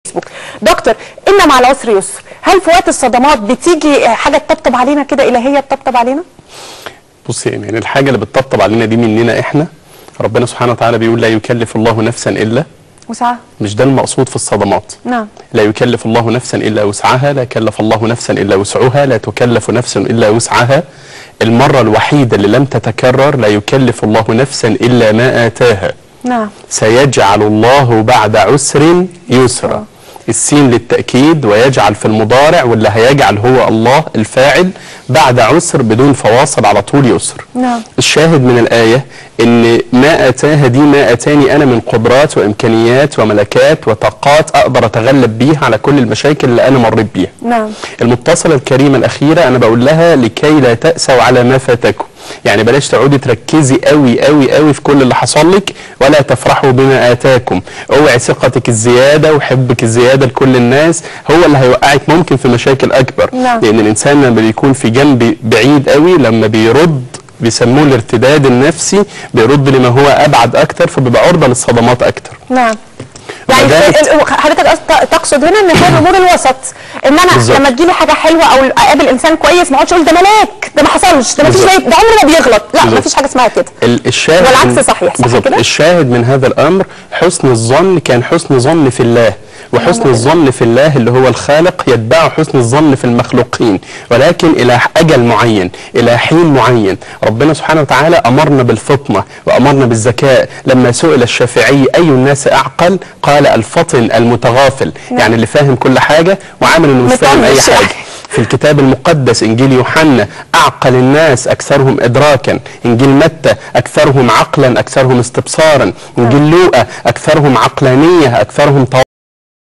فيسبوك دكتور ان مع العسر يسر هل في وقت الصدمات بتيجي حاجه تطبطب علينا كده الهيه تطبطب علينا بصي يعني الحاجه اللي بتطبطب علينا دي مننا احنا ربنا سبحانه وتعالى بيقول لا يكلف الله نفسا الا وسعها مش ده المقصود في الصدمات نعم لا يكلف الله نفسا الا وسعها لا كلف الله نفسا الا وسعها لا تكلف نفس الا وسعها المره الوحيده اللي لم تتكرر لا يكلف الله نفسا الا ما اتاها نعم سيجعل الله بعد عسر يسرا السين للتأكيد ويجعل في المضارع واللي هيجعل هو الله الفاعل بعد عسر بدون فواصل على طول يسر نعم. الشاهد من الآية ان ما أتاها دي ما أتاني أنا من قدرات وإمكانيات وملكات وطاقات أقدر أتغلب بيها على كل المشاكل اللي أنا مريت بيها نعم المتصلة الكريمة الأخيرة أنا بقول لها لكي لا تأسوا على ما فاتكم يعني بلاش تقعدي تركزي قوي قوي قوي في كل اللي حصل لك ولا تفرحوا بما آتاكم اوعي ثقتك الزيادة وحبك الزيادة لكل الناس هو اللي هيوقعك ممكن في مشاكل أكبر نعم. لأن الإنسان لما بيكون في جنب بعيد قوي لما بيرد بيسموه الارتداد النفسي بيرد لما هو أبعد أكتر فبيبقى عرضة للصدمات أكتر نعم يعني وذلك- ال- ال- حضرتك قصد- تقصد هنا ان هي الامور الوسط ان انا بالظبط. لما تجيلي حاجه حلوه او اقابل انسان كويس ما اقعدش اقول ده ملاك ده ما حصلش ده ما فيش بالظبط. زي ده عمره ما بيغلط لا ما بالظبط. فيش حاجه اسمها كده ال- الشاهد والعكس من- صحيح، صح بالظبط كده؟ الشاهد من هذا الامر حسن الظن كان حسن ظن في الله وحسن الظن في الله اللي هو الخالق يتبع حسن الظن في المخلوقين ولكن الى اجل معين الى حين معين ربنا سبحانه وتعالى امرنا بالفطنه وامرنا بالذكاء لما سئل الشافعي اي الناس اعقل قال الفطن المتغافل يعني اللي فاهم كل حاجه وعامل انه مش فاهم اي مطنش حاجه يعني. في الكتاب المقدس انجيل يوحنا اعقل الناس اكثرهم ادراكا انجيل متى اكثرهم عقلا اكثرهم استبصارا انجيل لوقا اكثرهم عقلانيه اكثرهم تواضعا